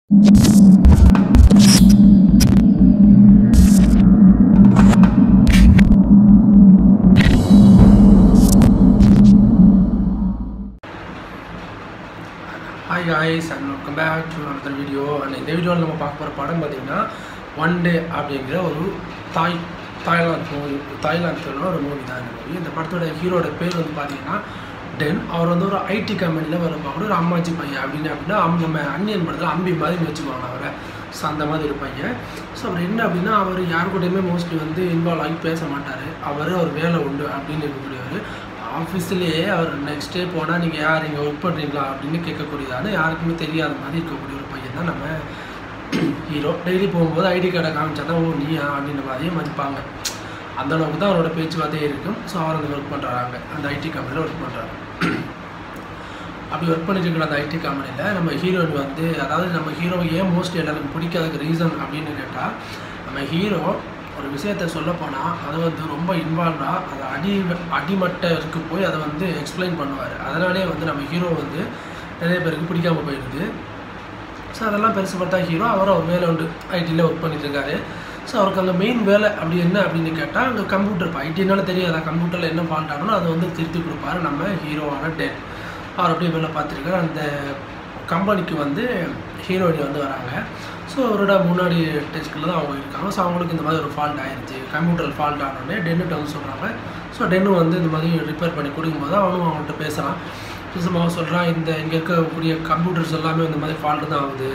hi guys and welcome back to another video and இந்த வீடியோவில் நம்ம பார்க்க போகிற படம் பார்த்தீங்கன்னா ஒன் டே அப்படிங்கிற ஒரு Thai Thailand movie Thailand film ஒரு மூவி தான் இந்த மூவி இந்த படத்தோட ஹீரோட பேர் வந்து பார்த்தீங்கன்னா டென் அவர் வந்து ஒரு ஐடி கம்பெனியில் வர பார்க்கணும் ஒரு அம்மாச்சி பையன் அப்படின்னு அப்படின்னா அவங்க நம்ம அன்னியன் படத்தில் அம்பி மாதிரி வச்சுக்குவாங்க அவரை ஸோ அந்த மாதிரி ஒரு பையன் ஸோ அவர் என்ன அப்படின்னா அவர் யார் கூடயுமே மோஸ்ட்லி வந்து இன்வால்வ் ஆகி பேச மாட்டார் அவர் அவர் வேலை உண்டு அப்படின்னு இருக்கக்கூடியவர் ஆஃபீஸ்லேயே அவர் நெக்ஸ்ட் டே போனால் நீங்கள் யார் இங்கே ஒர்க் பண்ணுறீங்களா அப்படின்னு கேட்கக்கூடியதான யாருக்குமே தெரியாத மாதிரி இருக்கக்கூடிய ஒரு பையன் தான் நம்ம ஹீரோ டெய்லி போகும்போது ஐடி கார்டை காமிச்சா தான் ஓ நீயா அப்படின்ற மாதிரியே மதிப்பாங்க அந்த அளவுக்கு தான் அவரோட பேச்சுவார்த்தையே இருக்கும் ஸோ அவர் அந்த ஒர்க் பண்ணுறாங்க அந்த ஐடி கம்பெனியில் ஒர்க் பண்ணுறாங்க அப்படி ஒர்க் பண்ணிட்டு இருக்கிற அந்த ஐடி கம்பெனியில் நம்ம ஹீரோயின் வந்து அதாவது நம்ம ஹீரோவை ஏன் மோஸ்ட்லி எல்லாருக்கும் பிடிக்காததுக்கு ரீசன் அப்படின்னு கேட்டால் நம்ம ஹீரோ ஒரு விஷயத்த சொல்ல போனால் அதை வந்து ரொம்ப இன்வால்வாக அது அடி அடிமட்டத்துக்கு போய் அதை வந்து எக்ஸ்பிளைன் பண்ணுவார் அதனாலே வந்து நம்ம ஹீரோ வந்து நிறைய பேருக்கு பிடிக்காம போயிடுது ஸோ அதெல்லாம் பெருசு பார்த்தா ஹீரோ அவர் அவர் வேலை உண்டு ஐடியில் ஒர்க் பண்ணிட்டு இருக்காரு ஸோ அவருக்கு அங்கே மெயின் வேலை அப்படி என்ன அப்படின்னு கேட்டால் அங்கே கம்ப்யூட்டர் இப்போ ஐடினால தெரியாதா கம்ப்யூட்டரில் என்ன ஃபால்ட் ஆகணும் அதை வந்து திருத்தி கொடுப்பாரு நம்ம ஹீரோவான டென் அவர் அப்படியே வேலை பார்த்துருக்காரு அந்த கம்பெனிக்கு வந்து ஹீரோயினி வந்து வராங்க ஸோ அவரோட முன்னாடி டெஸ்ட்டில் தான் அவங்க இருக்காங்க ஸோ அவங்களுக்கு இந்த மாதிரி ஒரு ஃபால்ட் ஆயிருச்சு கம்ப்யூட்டர் ஃபால்ட் ஆனோடனே டென்னுட்ட வந்து சொல்கிறாங்க ஸோ டென்னு வந்து இந்த மாதிரி ரிப்பேர் பண்ணி கொடுக்கும்போது அவனும் அவங்கள்ட்ட பேசுகிறான் பேசும்போது அவன் சொல்கிறான் இந்த இங்கே இருக்கக்கூடிய கம்ப்யூட்டர்ஸ் எல்லாமே இந்த மாதிரி ஃபால்ட்டு தான் ஆகுது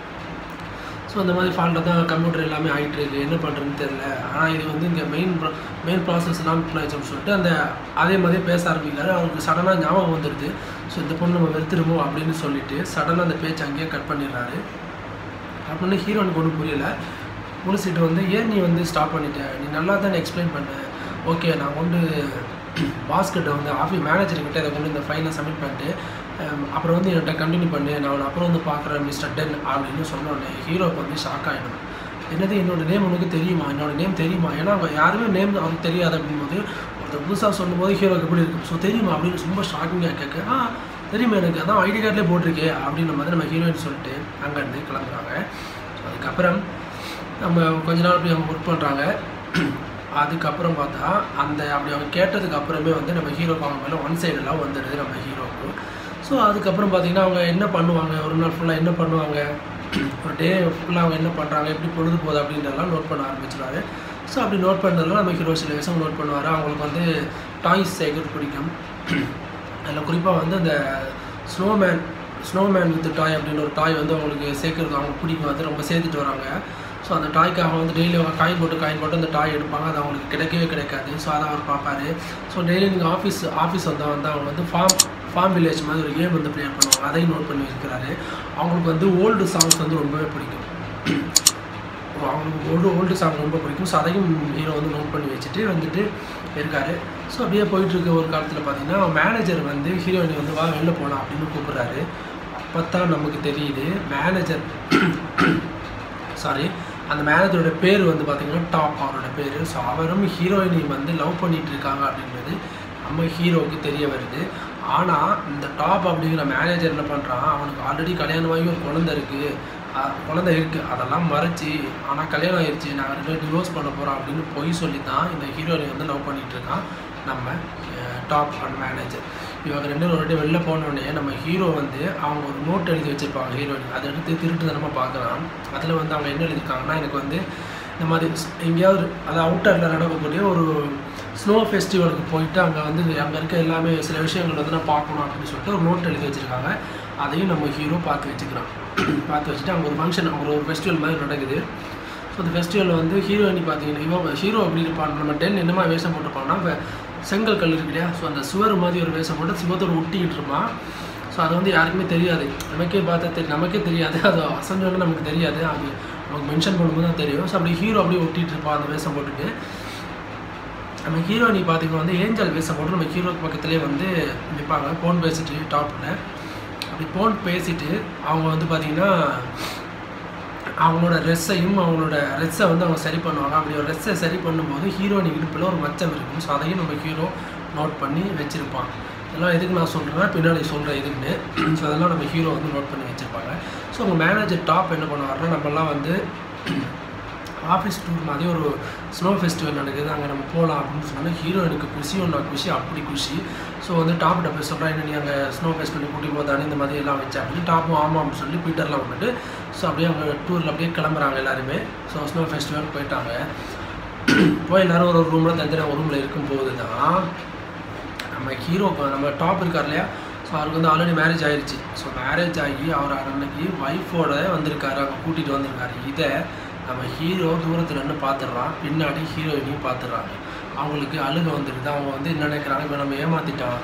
ஸோ இந்த மாதிரி ஃபால்ட்டாக தான் கம்ப்யூட்டர் எல்லாமே ஆகிட்டு இருக்கு என்ன பண்ணுறதுன்னு தெரில ஆனால் இது வந்து இங்கே மெயின் மெயின் ப்ராசஸ் எல்லாம் ஆயிடுச்சுன்னு சொல்லிட்டு அந்த அதே மாதிரி பேச ஆரம்பிக்கிறாரு அவருக்கு சடனாக ஞாபகம் வந்துடுது ஸோ இந்த பொண்ணு நம்ம வெறுத்துருமோ அப்படின்னு சொல்லிட்டு சடனாக அந்த பேச்சு அங்கேயே கட் பண்ணிடுறாரு அப்படின்னு ஹீரோனுக்கு ஒன்றும் புரியல முடிச்சுட்டு வந்து ஏன் நீ வந்து ஸ்டாப் பண்ணிட்ட நீ நல்லா தானே எக்ஸ்பிளைன் பண்ண ஓகே நான் கொண்டு பாஸ்கிட்ட வந்து ஆஃபீஸ் மேனேஜர்கிட்ட இதை கொண்டு இந்த ஃபைலை சப்மிட் பண்ணிட்டு அம், அப்புறம் வந்து என்கிட்ட கண்டினியூ பண்ணு நான் உன்னை அப்புறம் வந்து பார்க்குறேன் மிஸ்டர் டென் அப்படின்னு சொன்னோடனே ஹீரோக்கு வந்து ஷாக் ஆகிடும் என்னது என்னோட நேம் உனக்கு தெரியுமா என்னோட நேம் தெரியுமா ஏன்னா அவங்க யாருமே நேம் அவனுக்கு தெரியாது அப்படிங்கும்போது ஒருத்தர் புதுசாக சொல்லும்போது ஹீரோக்கு எப்படி இருக்கும் ஸோ தெரியுமா அப்படின்னு ரொம்ப ஷாக்கிங்காக கேட்க ஆ தெரியுமா எனக்கு அதான் ஐடி கார்ட்லேயே போட்டிருக்கே அப்படின்ற மாதிரி நம்ம ஹீரோயின் சொல்லிட்டு அங்கேருந்து கிளம்புறாங்க ஸோ அதுக்கப்புறம் நம்ம கொஞ்ச நாள் அப்படி அவங்க ஒர்க் பண்ணுறாங்க அதுக்கப்புறம் பார்த்தா அந்த அப்படி அவங்க கேட்டதுக்கு அப்புறமே வந்து நம்ம ஹீரோக்கு அவங்க மேலே ஒன் சைடெல்லாம் வந்துடுது நம்ம ஹீரோக்கு ஸோ அதுக்கப்புறம் பார்த்தீங்கன்னா அவங்க என்ன பண்ணுவாங்க ஒரு நாள் ஃபுல்லாக என்ன பண்ணுவாங்க ஒரு டே ஃபுல்லாக அவங்க என்ன பண்ணுறாங்க எப்படி பொழுது போகுது அப்படின்றதெல்லாம் நோட் பண்ண ஆரம்பிச்சிருவாரு ஸோ அப்படி நோட் பண்ணுறதுலாம் நம்ம ஹீரோ சில விஷயம் நோட் பண்ணுவார் அவங்களுக்கு வந்து டாய்ஸ் சேர்க்கறது பிடிக்கும் அதில் குறிப்பாக வந்து அந்த ஸ்னோமேன் ஸ்னோமேன் வித் டாய் அப்படின்னு ஒரு டாய் வந்து அவங்களுக்கு சேர்க்கறது அவங்களுக்கு பிடிக்கும் வந்து ரொம்ப சேர்த்துட்டு வராங்க ஸோ அந்த டாய்க்காக வந்து டெய்லி அவங்க காயின் போட்டு காயின் போட்டு அந்த டாய் எடுப்பாங்க அது அவங்களுக்கு கிடைக்கவே கிடைக்காது ஸோ அதை அவர் பார்ப்பாரு ஸோ டெய்லி நீங்கள் ஆஃபீஸ் ஆஃபீஸ் வந்தால் வந்து அவங்க வந்து ஃபார்ம் ஃபார்ம் வில்லேஜ் மாதிரி ஒரு கேம் வந்து ப்ளே பண்ணுவாங்க அதையும் நோட் பண்ணி வச்சுக்கிறாரு அவங்களுக்கு வந்து ஓல்டு சாங்ஸ் வந்து ரொம்பவே பிடிக்கும் அவங்களுக்கு ஓல்டு ஓல்டு சாங் ரொம்ப பிடிக்கும் ஸோ அதையும் ஹீரோ வந்து நோட் பண்ணி வச்சுட்டு வந்துட்டு இருக்காரு ஸோ அப்படியே போயிட்டு இருக்க ஒரு காலத்தில் பார்த்தீங்கன்னா மேனேஜர் வந்து ஹீரோயினி வந்து வா வெளில போகலாம் அப்படின்னு கூப்பிட்றாரு அப்போ தான் நமக்கு தெரியுது மேனேஜர் சாரி அந்த மேனேஜரோட பேர் வந்து பார்த்தீங்கன்னா டாப் அவரோட பேர் ஸோ அவரும் ஹீரோயினி வந்து லவ் பண்ணிட்டு இருக்காங்க அப்படின்றது நம்ம ஹீரோவுக்கு தெரிய வருது ஆனால் இந்த டாப் அப்படிங்கிற மேனேஜர் என்ன பண்ணுறான் அவனுக்கு ஆல்ரெடி கல்யாணமாகி ஒரு குழந்தை இருக்குது குழந்தை இருக்குது அதெல்லாம் மறைச்சி ஆனால் கல்யாணம் ஆயிடுச்சு நாங்கள் ரெண்டு பேரும் டிவோர்ஸ் பண்ண போகிறோம் அப்படின்னு பொய் சொல்லி தான் இந்த ஹீரோயினி வந்து லவ் பண்ணிட்டு இருக்கான் நம்ம டாப் அண்ட் மேனேஜர் இவங்க ரெண்டு பேரும் ஒரு வாட்டி வெளில போனோடனே நம்ம ஹீரோ வந்து அவங்க ஒரு நோட் எழுதி வச்சிருப்பாங்க ஹீரோயின் அதை எடுத்து திருட்டு நம்ம பார்க்கலாம் அதில் வந்து அவங்க என்ன எழுதியிருக்காங்கன்னா எனக்கு வந்து இந்த மாதிரி ஸ்- எங்கேயாவது அது அவுட்டரில் நடக்கக்கூடிய ஒரு ஸ்னோ ஃபெஸ்டிவலுக்கு போயிட்டு அங்கே வந்து அங்கே இருக்க எல்லாமே சில விஷயங்கள் வந்து நான் பார்க்கணும் அப்படின்னு சொல்லிட்டு ஒரு நோட் எழுதி வச்சுருக்காங்க அதையும் நம்ம ஹீரோ பார்த்து வச்சுக்கிறான் பார்த்து வச்சுட்டு அங்கே ஒரு ஃபங்க்ஷன் அங்கே ஒரு ஃபெஸ்டிவல் மாதிரி நடக்குது ஸோ அந்த ஃபெஸ்டிவலில் வந்து ஹீரோயினி பார்த்தீங்கன்னா இவன் ஹீரோ எப்படி இருப்பான் நம்ம டென் என்னமா வேஷம் போட்டிருப்பான்னா இப்போ செங்கல் கல் இருக்கு இல்லையா ஸோ அந்த சுவர் மாதிரி ஒரு வேஷம் போட்டு சிவத்தோடு ஒட்டிக்கிட்டு இருப்பான் ஸோ அது வந்து யாருக்குமே தெரியாது நமக்கே பார்த்தா தெரியும் நமக்கே தெரியாது அது அசஞ்சோன்னு நமக்கு தெரியாது அது நமக்கு மென்ஷன் பண்ணும்போது தான் தெரியும் ஸோ அப்படி ஹீரோ அப்படியே ஒட்டிகிட்டு இருப்பான் அந்த வேஷம் போட்டுட்டு நம்ம ஹீரோயினி பார்த்தீங்கன்னா வந்து ஏஞ்சல் வேஷம் போட்டு நம்ம ஹீரோக்கு பக்கத்துலேயே வந்து நிற்பாங்க ஃபோன் பேசிட்டு டாப்பில் அப்படி ஃபோன் பேசிட்டு அவங்க வந்து பார்த்தீங்கன்னா அவங்களோட ரெஸ்ஸையும் அவங்களோட ரெஸ்ஸை வந்து அவங்க சரி பண்ணுவாங்க அப்படி ஒரு ரெஸ்ஸை சரி பண்ணும்போது ஹீரோயின் இடுப்பில் ஒரு மச்சம் இருக்கும் ஸோ அதையும் நம்ம ஹீரோ நோட் பண்ணி வச்சுருப்பான் இதெல்லாம் எதுக்கு நான் சொல்கிறேன்னா பின்னாடி சொல்கிறேன் எதுக்குன்னு ஸோ அதெல்லாம் நம்ம ஹீரோ வந்து நோட் பண்ணி வச்சுருப்பாங்க ஸோ உங்கள் மேனேஜர் டாப் என்ன பண்ணுவாருன்னா நம்மலாம் வந்து ஆஃபீஸ் டூர் மாதிரி ஒரு ஸ்னோ ஃபெஸ்டிவல் நடக்குது அங்கே நம்ம போகலாம் அப்படின்னு சொன்னாலும் ஹீரோ எனக்கு குஷி ஒன்றா குஷி அப்படி குஷி ஸோ வந்து டாப்கிட்ட போய் சொல்கிறேன் என்ன நீ அங்கே ஸ்னோ ஃபெஸ்டிவல் கூட்டி போதானே இந்த மாதிரி எல்லாம் வச்சு அப்படின்னு டாப்பும் ஆமாம்னு சொல்லி பீட்டர்லாம் வந்துட்டு ஸோ அப்படியே அவங்க டூரில் அப்படியே கிளம்புறாங்க எல்லாருமே ஸோ ஸ்னோ ஃபெஸ்டிவல் போயிட்டாங்க போய் எல்லோரும் ஒரு ஒரு ரூமில் தனித்தனியாக ஒரு ரூமில் இருக்கும்போது தான் நம்ம ஹீரோ நம்ம டாப் இருக்கார் இல்லையா ஸோ அவருக்கு வந்து ஆல்ரெடி மேரேஜ் ஆயிடுச்சு ஸோ மேரேஜ் ஆகி அவர் அன்னைக்கு ஒய்ஃபோட வந்திருக்காரு அங்கே கூட்டிகிட்டு வந்திருக்காரு இதை நம்ம ஹீரோ தூரத்தில் நின்று பார்த்துடுறான் பின்னாடி ஹீரோயினையும் பார்த்துடுறாங்க அவங்களுக்கு அழுக வந்துடுது அவங்க வந்து என்ன நினைக்கிறாங்க இவன் நம்ம ஏமாற்றிட்டான்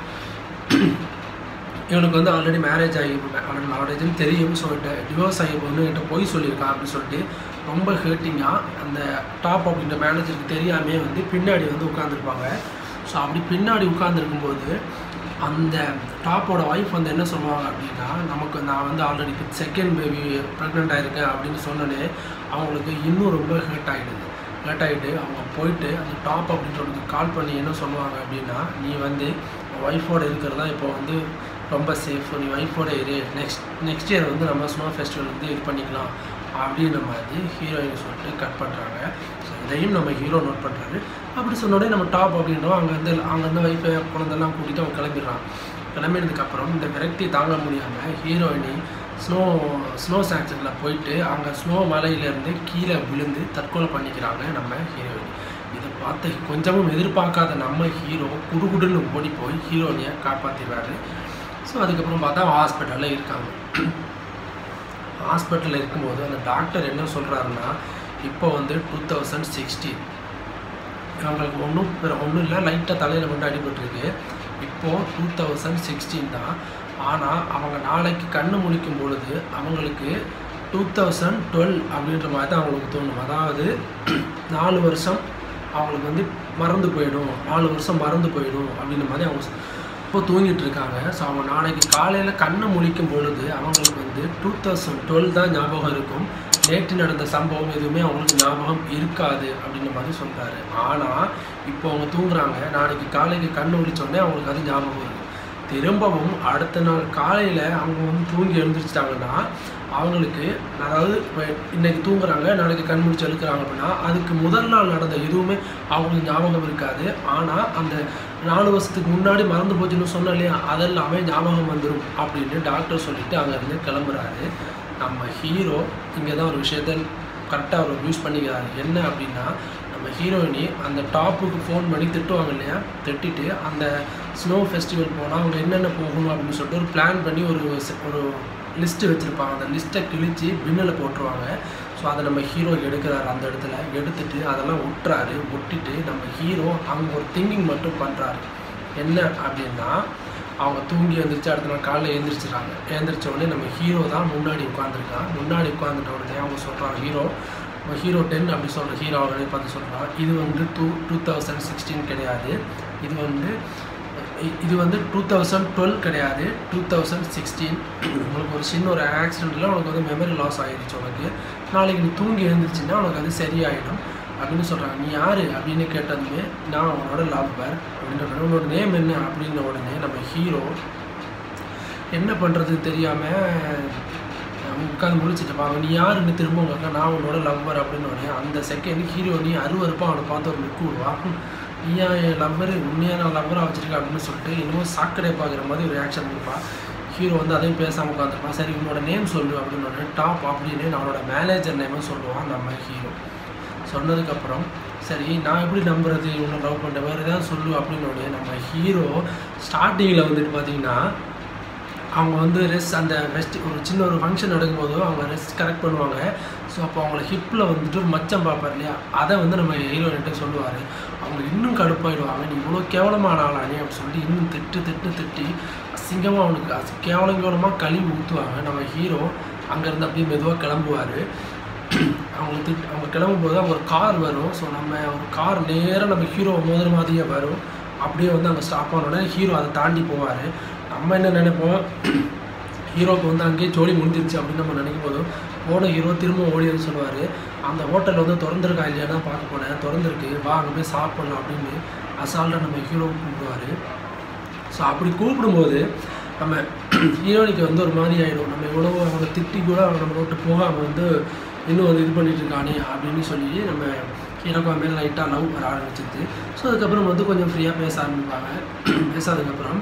இவனுக்கு வந்து ஆல்ரெடி மேரேஜ் ஆகி அவனுக்கு மேரேஜ்னு தெரியும் சொல்லிட்டு டிவோர்ஸ் ஆகி பொண்ணுகிட்ட போய் சொல்லியிருக்கான் அப்படின்னு சொல்லிட்டு ரொம்ப ஹேர்ட்டிங்காக அந்த டாப் அப்படின்ற மேனேஜருக்கு தெரியாமே வந்து பின்னாடி வந்து உட்காந்துருப்பாங்க ஸோ அப்படி பின்னாடி உட்காந்துருக்கும்போது அந்த டாப்போட ஒய்ஃப் வந்து என்ன சொல்லுவாங்க அப்படின்னா நமக்கு நான் வந்து ஆல்ரெடி செகண்ட் பேபி ப்ரெக்னென்ட் ஆகிருக்கேன் அப்படின்னு சொன்னோன்னே அவங்களுக்கு இன்னும் ரொம்ப ஹேர்ட் ஆகிடுது ஹேர்ட் ஆகிட்டு அவங்க போயிட்டு அந்த டாப் அப்படின்றவங்களுக்கு கால் பண்ணி என்ன சொல்லுவாங்க அப்படின்னா நீ வந்து ஒய்ஃபோடு இருக்கிறதா இப்போ வந்து ரொம்ப சேஃப் நீ ஒய்ஃபோட இரு நெக்ஸ்ட் நெக்ஸ்ட் இயர் வந்து நம்ம ஸ்னோ ஃபெஸ்டிவல் வந்து இது பண்ணிக்கலாம் அப்படின்ற மாதிரி ஹீரோயின் சொல்லிட்டு கட் பண்ணுறாங்க ஸோ இதையும் நம்ம ஹீரோ நோட் பண்ணுறாரு அப்படி சொன்னோடனே நம்ம டாப் அப்படின்றோம் அங்கேருந்து அங்கேருந்து ஒய்ஃபை குழந்தெல்லாம் கூட்டிகிட்டு அவன் கிளம்பிடுறான் கிளம்பினதுக்கப்புறம் இந்த விரக்தி தாங்க முடியாமல் ஹீரோயினி ஸ்னோ ஸ்னோ சாக்சனில் போயிட்டு அங்கே ஸ்னோ மலையிலேருந்து கீழே விழுந்து தற்கொலை பண்ணிக்கிறாங்க நம்ம ஹீரோயின் இதை பார்த்து கொஞ்சமும் எதிர்பார்க்காத நம்ம ஹீரோ குடுகுடுன்னு ஓடி போய் ஹீரோயினியை காப்பாற்றிடுறாரு ஸோ அதுக்கப்புறம் பார்த்தா ஹாஸ்பிட்டலில் இருக்காங்க ஹாஸ்பிட்டலில் இருக்கும்போது அந்த டாக்டர் என்ன சொல்கிறாருன்னா இப்போ வந்து டூ தௌசண்ட் சிக்ஸ்டீன் அவங்களுக்கு ஒன்றும் ஒன்றும் இல்லை லைட்டாக தலையில் மட்டும் அடிபட்டிருக்கு இப்போது டூ தௌசண்ட் சிக்ஸ்டீன் தான் ஆனால் அவங்க நாளைக்கு கண்ணு முழிக்கும் பொழுது அவங்களுக்கு டூ தௌசண்ட் டுவெல் அப்படின்ற மாதிரி தான் அவங்களுக்கு தோணும் அதாவது நாலு வருஷம் அவங்களுக்கு வந்து மறந்து போயிடும் நாலு வருஷம் மறந்து போயிடும் அப்படின்ற மாதிரி அவங்க இப்போ தூங்கிட்டு இருக்காங்க ஸோ அவங்க நாளைக்கு காலையில் கண்ணை முழிக்கும் பொழுது அவங்களுக்கு வந்து டூ தௌசண்ட் டுவெல் தான் ஞாபகம் இருக்கும் நேற்று நடந்த சம்பவம் எதுவுமே அவங்களுக்கு ஞாபகம் இருக்காது அப்படின்ற மாதிரி சொல்கிறாரு ஆனால் இப்போ அவங்க தூங்குறாங்க நாளைக்கு காலைக்கு கண்ணு முழிச்சோடனே அவங்களுக்கு அது ஞாபகம் இருக்கும் திரும்பவும் அடுத்த நாள் காலையில் அவங்க வந்து தூங்கி எழுந்திரிச்சிட்டாங்கன்னா அவங்களுக்கு அதாவது இப்போ இன்னைக்கு தூங்குறாங்க நாளைக்கு கண் முடிச்சு எழுக்கிறாங்க அப்படின்னா அதுக்கு முதல் நாள் நடந்த எதுவுமே அவங்களுக்கு ஞாபகம் இருக்காது ஆனால் அந்த நாலு வருஷத்துக்கு முன்னாடி மறந்து போச்சுன்னு சொன்னோம் இல்லையா அதெல்லாமே ஞாபகம் வந்துடும் அப்படின்னு டாக்டர் சொல்லிட்டு அங்கேருந்து கிளம்புறாரு நம்ம ஹீரோ இங்கே தான் ஒரு விஷயத்த கரெக்டாக அவர் யூஸ் பண்ணிக்கிறாரு என்ன அப்படின்னா நம்ம ஹீரோயினி அந்த டாப்புக்கு ஃபோன் பண்ணி திட்டுவாங்க இல்லையா திட்டிட்டு அந்த ஸ்னோ ஃபெஸ்டிவல் போனால் அவங்க என்னென்ன போகணும் அப்படின்னு சொல்லிட்டு ஒரு பிளான் பண்ணி ஒரு செ- ஒரு லிஸ்ட்டு வச்சுருப்பாங்க அந்த லிஸ்ட்டை கிழிச்சு பின்னில் போட்டுருவாங்க ஸோ அதை நம்ம ஹீரோ எடுக்கிறாரு அந்த இடத்துல எடுத்துட்டு அதெல்லாம் ஒட்டுறாரு ஒட்டிட்டு நம்ம ஹீரோ அங்கே ஒரு திங்கிங் மட்டும் பண்ணுறாரு என்ன அப்படின்னா அவங்க தூங்கி எழுந்திரிச்சு அடுத்த நாள் காலையில் எழுந்திரிச்சிடுறாங்க எழுந்திரிச்ச உடனே நம்ம ஹீரோ தான் முன்னாடி உட்காந்துருக்கான் முன்னாடி உட்காந்துட்ட உடனே அவங்க சொல்கிறாங்க ஹீரோ ஹீரோ டென் அப்படி சொல்கிற ஹீரோ அவர்களே பார்த்து சொல்கிறான் இது வந்து டூ டூ தௌசண்ட் சிக்ஸ்டீன் கிடையாது இது வந்து இ- இது வந்து டூ தௌசண்ட் டுவெல் கிடையாது டூ தௌசண்ட் சிக்ஸ்டீன் உனக்கு ஒரு சின்ன ஒரு ஆக்சிடெண்ட்டில் உனக்கு வந்து மெமரி லாஸ் ஆகிடுச்சு உனக்கு நாளைக்கு நீ தூங்கி எழுந்துச்சுன்னா உனக்கு அது சரியாயிடும் அப்படின்னு சொல்கிறாங்க நீ யார் அப்படின்னு கேட்டதுமே நான் அவனோட லவ்வர் அப்படின்ற உடனே, உன்னோட நேம் என்ன அப்படின்ன உடனே நம்ம ஹீரோ என்ன பண்ணுறது தெரியாமல் உட்காந்து முடிச்சுட்டு பாங்க நீ யாருன்னு திரும்ப உங்க அக்கா நான் உன்னோட லவ்வர் அப்படின்னு உடனே அந்த செகண்ட் ஹீரோ நீ அருவருப்பா அவனை பார்த்து ஒரு லுக் விடுவா ஹம், நீயா என் லவ்வர் உண்மையாக நான் லவ்வராக வச்சிருக்கேன் அப்படின்னு சொல்லிட்டு இன்னும் சாக்கடை பார்க்குற மாதிரி ஒரு ரியாக்ஷன் கொடுப்பா ஹீரோ வந்து அதையும் பேசாமல் உட்காந்துருப்பான் சரி உன்னோட நேம் சொல்லு அப்படின்னு உடனே டாப் அப்படின்னு அவனோட மேனேஜர் நேமும் சொல்லுவான் நம்ம ஹீரோ சொன்னதுக்கப்புறம் சரி நான் எப்படி நம்புறது இவனை லவ் பண்ணுற வேறு ஏதாவது சொல்லு அப்படின்னு உடனே நம்ம ஹீரோ ஸ்டார்டிங்கில் வந்துட்டு பார்த்தீங்கன்னா அவங்க வந்து ரெஸ்ட் அந்த ரெஸ்ட் ஒரு சின்ன ஒரு ஃபங்க்ஷன் நடக்கும்போது அவங்க ரெஸ்ட் கரெக்ட் பண்ணுவாங்க ஸோ அப்போ அவங்கள ஹிப்பில் வந்துட்டு ஒரு மச்சம் பார்ப்பார் இல்லையா அதை வந்து நம்ம ஹீரோயின்கிட்ட சொல்லுவார் அவங்க இன்னும் கடுப்பாயிடுவாங்க நீ இவ்வளோ கேவலமான ஆளானே அப்படின்னு சொல்லி இன்னும் திட்டு திட்டு திட்டி அசிங்கமாக அவனுக்கு அசி கேவலம் கேவலமாக கழுவி ஊற்றுவாங்க நம்ம ஹீரோ அங்கேருந்து அப்படியே மெதுவாக கிளம்புவார் அவங்க திட்டு அவங்க கிளம்பும்போது அவங்க ஒரு கார் வரும் ஸோ நம்ம ஒரு கார் நேராக நம்ம ஹீரோ மோதுற மாதிரியே வரும் அப்படியே வந்து அங்கே ஸ்டாப் ஆன உடனே ஹீரோ அதை தாண்டி போவார் நம்ம என்ன நினைப்போம் ஹீரோக்கு வந்து அங்கேயே ஜோலி முடிஞ்சிருச்சு அப்படின்னு நம்ம நினைக்கும் போதும் போன ஹீரோ திரும்ப ஓடி வந்து சொல்லுவார் அந்த ஹோட்டல் வந்து திறந்துருக்கா இல்லையானா பார்க்க போனேன் திறந்துருக்கு வா அங்கே போய் சாப்பிட்லாம் அப்படின்னு அசால்ட்டாக நம்ம ஹீரோ கூப்பிடுவார் ஸோ அப்படி கூப்பிடும்போது நம்ம ஹீரோனிக்கு வந்து ஒரு மாதிரி ஆகிடும் நம்ம எவ்வளோ அவங்க திட்டி கூட அவங்க நம்ம விட்டு போகாமல் வந்து இன்னும் வந்து இது பண்ணிட்டு இருக்கானே அப்படின்னு சொல்லி நம்ம ஹீரோக்கு மேலே லைட்டாக லவ் வர ஆரம்பிச்சிது ஸோ அதுக்கப்புறம் வந்து கொஞ்சம் ஃப்ரீயாக பேச ஆரம்பிப்பாங்க பேசாததுக்கப்புறம்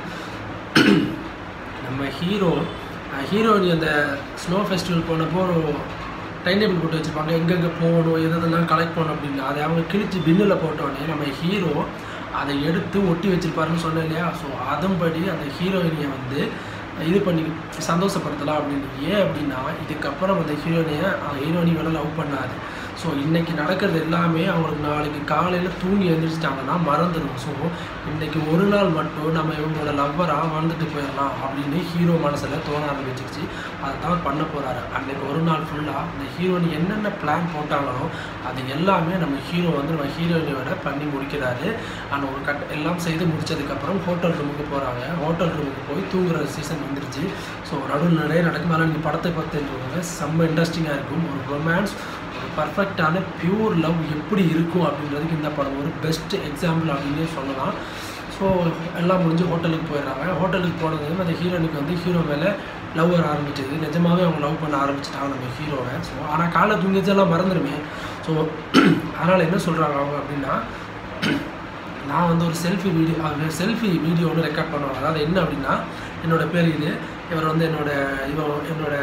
நம்ம ஹீரோ ஹீரோனி அந்த ஸ்னோ ஃபெஸ்டிவல் போனப்போ ஒரு டைம் டேபிள் போட்டு வச்சுருப்பாங்க எங்கெங்கே போகணும் எதெல்லாம் கலெக்ட் பண்ணணும் அப்படின்னு அதை அவங்க கிழிச்சு பின்னில் போட்டோடனே நம்ம ஹீரோ அதை எடுத்து ஒட்டி வச்சிருப்பாருன்னு சொன்னேன் இல்லையா ஸோ அதன்படி அந்த ஹீரோயினியை வந்து இது பண்ணி சந்தோஷப்படுத்தலாம் அப்படின்னு ஏன் அப்படின்னா இதுக்கப்புறம் அந்த ஹீரோயினியை ஹீரோயினி வேலை லவ் பண்ணாது ஸோ இன்றைக்கி நடக்கிறது எல்லாமே அவங்களுக்கு நாளைக்கு காலையில் தூங்கி எழுந்திரிச்சிட்டாங்கன்னா மறந்துடும் ஸோ இன்றைக்கி ஒரு நாள் மட்டும் நம்ம இவங்களோட லவ்வராக வாழ்ந்துட்டு போயிடலாம் அப்படின்னு ஹீரோ மனசில் தோண ஆரம்பிச்சிருச்சு அதை தான் பண்ண போகிறாரு அன்றைக்கி ஒரு நாள் ஃபுல்லாக இந்த ஹீரோயினி என்னென்ன பிளான் போட்டாங்களோ அது எல்லாமே நம்ம ஹீரோ வந்து நம்ம ஹீரோயினியோட பண்ணி முடிக்கிறாரு ஆனால் ஒரு கட் எல்லாம் செய்து முடிச்சதுக்கப்புறம் ஹோட்டல் ரூமுக்கு போகிறாங்க ஹோட்டல் ரூமுக்கு போய் தூங்குற சீசன் வந்துருச்சு ஸோ நடுவில் நிறைய நடக்கும் ஆனால் நீங்கள் படத்தை பார்த்துட்டு செம்ம இன்ட்ரெஸ்டிங்காக இருக்கும் ஒரு ரொமான்ஸ் ஒரு பர்ஃபெக்டான பியூர் லவ் எப்படி இருக்கும் அப்படின்றதுக்கு இந்த படம் ஒரு பெஸ்ட் எக்ஸாம்பிள் அப்படின்னே சொல்லலாம் ஸோ எல்லாம் முடிஞ்சு ஹோட்டலுக்கு போயிடுறாங்க ஹோட்டலுக்கு போனது அந்த ஹீரோனுக்கு வந்து ஹீரோ மேலே லவ் வர ஆரம்பிச்சது நிஜமாவே அவங்க லவ் பண்ண ஆரம்பிச்சிட்டாங்க நம்ம ஹீரோவை ஸோ ஆனால் காலை தூங்கிச்செல்லாம் மறந்துடுமே ஸோ அதனால் என்ன சொல்கிறாங்க அவங்க அப்படின்னா நான் வந்து ஒரு செல்ஃபி வீடியோ செல்ஃபி வீடியோ ஒன்று ரெக்கார்ட் பண்ணுவாங்க அதாவது என்ன அப்படின்னா என்னோட பேர் இது இவர் வந்து என்னோட இவன் என்னோட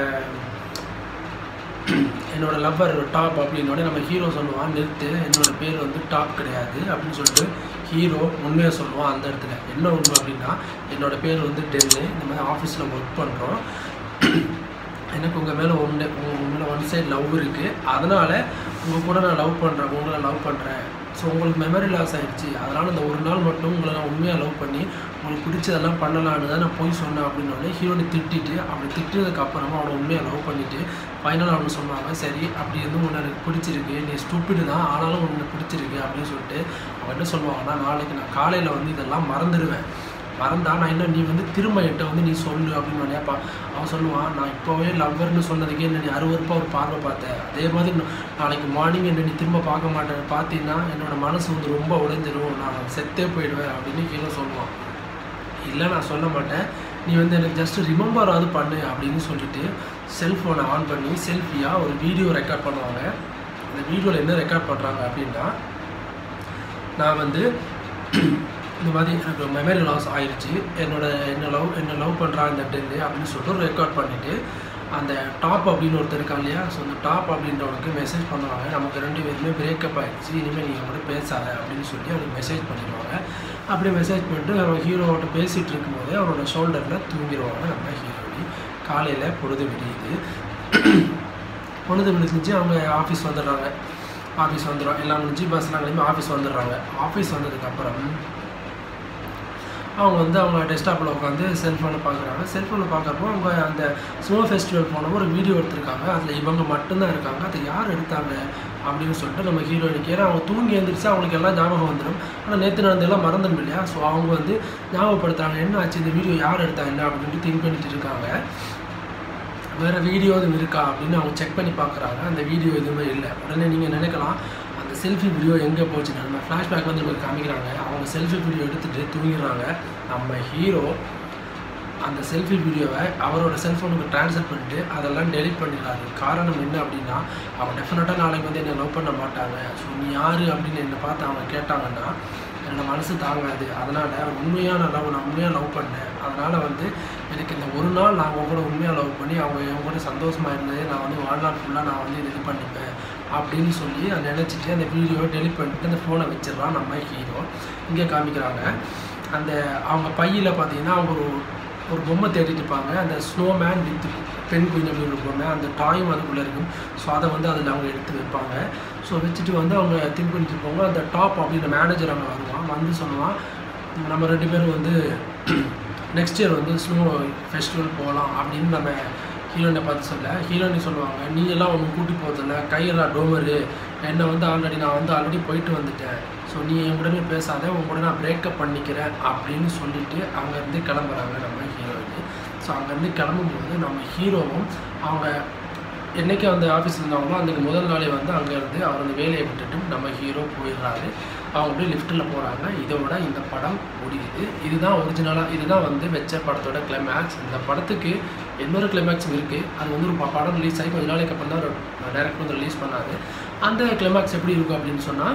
என்னோட லவ்வர் டாப் அப்படின்னோட நம்ம ஹீரோ சொல்லுவான் நிறுத்து என்னோட பேர் வந்து டாப் கிடையாது அப்படின்னு சொல்லிட்டு ஹீரோ உண்மையாக சொல்லுவான் அந்த இடத்துல என்ன உண்மை அப்படின்னா என்னோட பேர் வந்து டெல்லு இந்த மாதிரி ஆஃபீஸில் ஒர்க் பண்ணுறோம் எனக்கு உங்கள் மேலே ஒன்று உங்கள் மேலே ஒன் சைடு லவ் இருக்குது அதனால் உங்கள் கூட நான் லவ் பண்ணுறேன் உங்களை லவ் பண்ணுறேன் ஸோ உங்களுக்கு மெமரி லாஸ் ஆகிடுச்சு அதனால் இந்த ஒரு நாள் மட்டும் உங்களை நான் உண்மையாக லவ் பண்ணி உங்களுக்கு பிடிச்சதெல்லாம் பண்ணலான்னு தான் நான் போய் சொன்னேன் அப்படின்னோடனே ஹீரோனை திட்டிட்டு அப்படி திட்டினதுக்கு அப்புறமா அவனை உண்மையாக லவ் பண்ணிவிட்டு ஃபைனலாக அவனு சொன்னாங்க சரி அப்படி எதுவும் உன்னை எனக்கு பிடிச்சிருக்கு நீ ஸ்டூப்பிடு தான் ஆனாலும் உன்னை பிடிச்சிருக்கு அப்படின்னு சொல்லிட்டு அவன் என்ன சொல்லுவாங்கன்னா நாளைக்கு நான் காலையில் வந்து இதெல்லாம் மறந்துடுவேன் மறந்தா நான் இன்னும் நீ வந்து திரும்ப என்கிட்ட வந்து நீ சொல்லு அப்படின்னு நினைப்பா அவன் சொல்லுவான் நான் இப்போவே லவ்வர்னு சொன்னதுக்கே என்ன நீ அருவருப்பாக ஒரு பார்வை பார்த்தேன் அதே மாதிரி நா- நாளைக்கு மார்னிங் என்ன நீ திரும்ப பார்க்க மாட்டேன் பார்த்தீங்கன்னா என்னோட மனசு வந்து ரொம்ப உடைஞ்சிரும் நான் செத்தே போயிடுவேன் அப்படின்னு கீழே சொல்லுவான் இல்லை நான் சொல்ல மாட்டேன் நீ வந்து எனக்கு ஜஸ்ட் ரிமெம்பராவது பண்ணு அப்படின்னு சொல்லிட்டு செல்ஃபோனை ஆன் பண்ணி செல்ஃபியாக ஒரு வீடியோ ரெக்கார்ட் பண்ணுவாங்க அந்த வீடியோவில் என்ன ரெக்கார்ட் பண்ணுறாங்க அப்படின்னா நான் வந்து இந்த மாதிரி எனக்கு மெமரி லாஸ் ஆயிடுச்சு என்னோட என்ன லவ் என்ன லவ் பண்ணுறான் இந்த டெல்லு அப்படின்னு சொல்லிட்டு ரெக்கார்ட் பண்ணிவிட்டு அந்த டாப் அப்படின்னு ஒருத்தர் இருக்கான் இல்லையா ஸோ அந்த டாப் அப்படின்றவனுக்கு மெசேஜ் பண்ணுவாங்க நமக்கு ரெண்டு பேருமே பிரேக்கப் ஆயிடுச்சு இனிமேல் நீங்கள் கூட பேசாத அப்படின்னு சொல்லி அவனுக்கு மெசேஜ் பண்ணிடுவாங்க அப்படி மெசேஜ் பண்ணிட்டு அவன் ஹீரோவோட பேசிகிட்டு இருக்கும்போதே அவனோட ஷோல்டரில் தூங்கிடுவாங்க நம்ம ஹீரோனி காலையில் பொழுது விடியுது பொழுது விழுந்துச்சு அவங்க ஆஃபீஸ் வந்துடுறாங்க ஆஃபீஸ் வந்துடும் எல்லாம் முடிஞ்சு பஸ்லாம் கிளம்பி ஆஃபீஸ் வந்துடுறாங்க ஆஃபீஸ் வந்ததுக்கப்புறம் அவங்க வந்து அவங்க டெஸ்க்டாப்பில் உட்காந்து செல்ஃபோனை பார்க்குறாங்க செல்ஃபோனை பார்க்குறப்போ அவங்க அந்த ஸ்னோ ஃபெஸ்டிவல் போனப்போ ஒரு வீடியோ எடுத்திருக்காங்க அதில் இவங்க மட்டும்தான் இருக்காங்க அதை யார் எடுத்தாங்க அப்படின்னு சொல்லிட்டு நம்ம ஹீரோயினுக்கு ஏன்னா அவங்க தூங்கி எழுந்திரிச்சு அவங்களுக்கு எல்லாம் ஞாபகம் வந்துடும் ஆனால் நேற்று நடந்ததெல்லாம் மறந்துடும் இல்லையா ஸோ அவங்க வந்து ஞாபகப்படுத்துறாங்க என்ன ஆச்சு இந்த வீடியோ யார் எடுத்தாங்க அப்படின்னு சொல்லிட்டு திங்க் பண்ணிட்டு இருக்காங்க வேறு வீடியோ எதுவும் இருக்கா அப்படின்னு அவங்க செக் பண்ணி பார்க்குறாங்க அந்த வீடியோ எதுவுமே இல்லை உடனே நீங்கள் நினைக்கலாம் அந்த செல்ஃபி வீடியோ எங்கே போச்சுன்னு நம்ம ஃப்ளாஷ்பேக் வந்து நமக்கு காமிக்கிறாங்க அவங்க செல்ஃபி வீடியோ எடுத்துகிட்டு தூங்கிடுறாங்க நம்ம ஹீரோ அந்த செல்ஃபி வீடியோவை அவரோட செல்ஃபோனுக்கு ட்ரான்ஸ்ஃபர் பண்ணிட்டு அதெல்லாம் டெலிட் பண்ணிடுறாரு காரணம் என்ன அப்படின்னா அவன் டெஃபினட்டாக நாளைக்கு வந்து என்னை லவ் பண்ண மாட்டாங்க ஸோ நீ யார் அப்படின்னு என்னை பார்த்து அவங்க கேட்டாங்கன்னா என்னோட மனசு தாங்காது அதனால் உண்மையான லவ் நான் உண்மையாக லவ் பண்ணேன் அதனால் வந்து எனக்கு இந்த ஒரு நாள் நான் அவங்க கூட உண்மையாக லவ் பண்ணி அவங்க என் கூட சந்தோஷமாக இருந்தது நான் வந்து வாழ்நாள் ஃபுல்லாக நான் வந்து இது பண்ணிப்பேன் அப்படின்னு சொல்லி அதை நினச்சிட்டு அந்த வீடியோவை டெலிட் பண்ணிட்டு அந்த ஃபோனை வச்சிடறான் நம்ம ஹீரோ இங்கே காமிக்கிறாங்க அந்த அவங்க பையில் பார்த்தீங்கன்னா அவங்க ஒரு ஒரு பொம்மை தேடிட்டு இருப்பாங்க அந்த ஸ்னோமேன் வித் பெண் குயின் அப்படின்னு ஒரு பொம்மை அந்த டாயும் அதுக்குள்ளே இருக்கும் ஸோ அதை வந்து அதில் அவங்க எடுத்து வைப்பாங்க ஸோ வச்சுட்டு வந்து அவங்க திங்க் பண்ணிட்டு இருப்பாங்க அந்த டாப் அப்படின்ற மேனேஜர் அங்கே வருவான் வந்து சொல்லுவான் நம்ம ரெண்டு பேரும் வந்து நெக்ஸ்ட் இயர் வந்து ஸ்னோ ஃபெஸ்டிவல் போகலாம் அப்படின்னு நம்ம ஹீரோயினை பார்த்து சொல்ல ஹீரோயினி சொல்லுவாங்க நீ எல்லாம் ஒன்று கூட்டி போகிறதில்ல கையெல்லாம் டோமரு என்னை வந்து ஆல்ரெடி நான் வந்து ஆல்ரெடி போயிட்டு வந்துட்டேன் ஸோ நீ என் கூடவே பேசாத உன் கூட நான் பிரேக்கப் பண்ணிக்கிறேன் அப்படின்னு சொல்லிட்டு அங்கேருந்து கிளம்புறாங்க நம்ம ஹீரோயினி ஸோ அங்கேருந்து கிளம்பும்போது நம்ம ஹீரோவும் அவங்க என்னைக்கு அந்த ஆஃபீஸில் இருந்தாங்களோ அன்றைக்கு முதல் நாளே வந்து அங்கேருந்து அவர் அந்த வேலையை விட்டுட்டு நம்ம ஹீரோ போயிடுறாரு அவங்க அப்படியே லிஃப்ட்டில் போகிறாங்க இதோட இந்த படம் முடியுது இதுதான் ஒரிஜினலாக இதுதான் வந்து வெச்ச படத்தோட கிளைமேக்ஸ் இந்த படத்துக்கு இன்னொரு கிளைமேக்ஸும் இருக்குது அது வந்து ஒரு ப- படம் ரிலீஸ் ஆகி கொஞ்ச நாளைக்கு அப்புறம் தான் டேரக்டர் வந்து ரிலீஸ் பண்ணாரு அந்த கிளைமேக்ஸ் எப்படி இருக்கும் அப்படின்னு சொன்னால்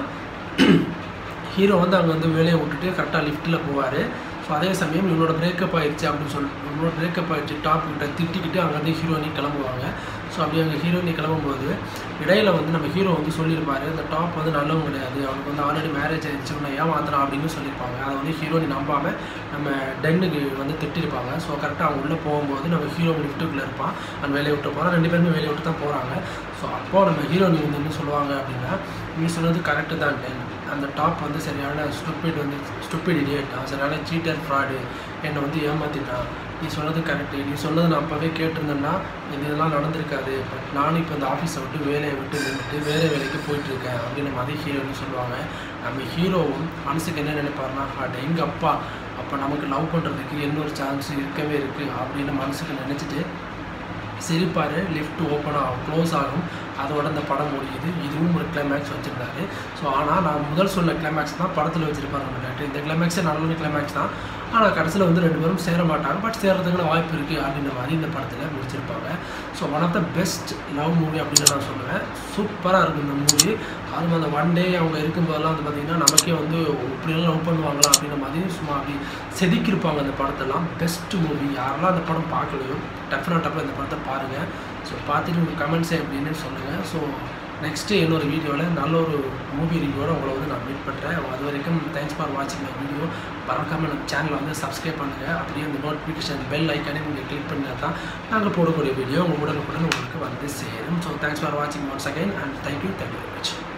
ஹீரோ வந்து அங்கே வந்து வேலையை விட்டுட்டு கரெக்டாக லிஃப்ட்டில் போவார் ஸோ அதே சமயம் இவனோட பிரேக்கப் ஆயிடுச்சு அப்படின்னு சொல்லி இவனோட பிரேக்கப் ஆயிடுச்சு டாப் கிட்ட திட்டிக்கிட்டு அங்கேருந்து ஹீரோயினி கிளம்புவாங்க ஸோ அப்படி அங்கே ஹீரோயினி கிளம்பும்போது இடையில வந்து நம்ம ஹீரோ வந்து சொல்லியிருப்பாரு இந்த டாப் வந்து நல்லவங்க கிடையாது அவனுக்கு வந்து ஆல்ரெடி மேரேஜ் ஆயிடுச்சு உன்னை ஏமாத்துறான் அப்படின்னு சொல்லியிருப்பாங்க அதை வந்து ஹீரோயினி நம்பாமல் நம்ம டென்னுக்கு வந்து திட்டிருப்பாங்க ஸோ கரெக்டாக அவங்க உள்ளே போகும்போது நம்ம ஹீரோ லிஃப்ட்டுக்குள்ளே இருப்பான் அந்த வேலையை விட்டு போகிறான் ரெண்டு பேருமே வேலையை விட்டு தான் போகிறாங்க ஸோ அப்போது நம்ம ஹீரோயினி வந்து என்ன சொல்லுவாங்க அப்படின்னா நீ சொன்னது கரெக்டு தான் டென் அந்த டாப் வந்து சரியான ஸ்டூப்பிட் வந்து ஸ்டூப்பிட் இடியட் அவன் சரியான சீட்டர் ஃப்ராடு என்னை வந்து ஏமாத்திட்டான் நீ சொன்னது கரெக்டு நீ சொன்னது நான் அப்போவே கேட்டிருந்தேன்னா இது இதெல்லாம் நடந்திருக்காது பட் நானும் இப்போ இந்த ஆஃபீஸை விட்டு வேலையை விட்டு நின்றுட்டு வேறு வேலைக்கு போயிட்டுருக்கேன் அப்படின்னு மாதிரி ஹீரோன்னு சொல்லுவாங்க நம்ம ஹீரோவும் மனசுக்கு என்ன நினைப்பாருன்னா அட எங்கள் அப்பா அப்போ நமக்கு லவ் பண்ணுறதுக்கு இன்னொரு சான்ஸ் இருக்கவே இருக்குது அப்படின்னு மனசுக்கு நினச்சிட்டு சிரிப்பார் லிஃப்ட் ஓப்பன் ஆகும் க்ளோஸ் ஆகும் அதோட இந்த படம் முடியுது இதுவும் ஒரு கிளைமேக்ஸ் வச்சுருந்தாரு ஸோ ஆனால் நான் முதல் சொன்ன கிளைமேக்ஸ் தான் படத்தில் வச்சுருப்பாரு நம்ம டேரக்டர் இந்த கிளைமேக்ஸே நல்ல கிளைமேக்ஸ் தான் ஆனால் கடைசியில் வந்து ரெண்டு பேரும் சேர மாட்டாங்க பட் சேர்றதுக்கான வாய்ப்பு இருக்குது அப்படின்ற மாதிரி இந்த படத்தில் முடிச்சிருப்பாங்க so one of the best love movie அப்படின்னு நான் சொல்லுவேன் சூப்பராக இருக்கும் இந்த மூவி அதுவும் அந்த ஒன் டே அவங்க இருக்கும்போதெல்லாம் வந்து பார்த்திங்கன்னா நமக்கே வந்து இப்படியெல்லாம் லவ் பண்ணுவாங்களா அப்படின்ற மாதிரி சும்மா அப்படி செதுக்கியிருப்பாங்க அந்த படத்தெல்லாம் பெஸ்ட் மூவி யாரெல்லாம் அந்த படம் பார்க்கலையோ டெஃபினட்டாக இந்த படத்தை பாருங்கள் ஸோ பார்த்துட்டு உங்கள் கமெண்ட்ஸை எப்படின்னு சொல்லுங்கள் ஸோ நெக்ஸ்ட்டு இன்னொரு வீடியோவில் நல்ல ஒரு மூவி ரிவ்யூவோட உங்களை வந்து நான் மீட் பண்ணுறேன் அது வரைக்கும் தேங்க்ஸ் ஃபார் வாட்சிங் மை வீடியோ மறக்காமல் நம்ம சேனலை வந்து சப்ஸ்கிரைப் பண்ணுங்கள் அப்படியே அந்த நோட்டிஃபிகேஷன் பெல் ஐக்கானே நீங்கள் கிளிக் பண்ணால் தான் நாங்கள் போடக்கூடிய வீடியோ உங்கள் உடனுக்குடன் உங்களுக்கு வந்து சேரும் ஸோ தேங்க்ஸ் ஃபார் வாட்சிங் once again and thank you thank you very much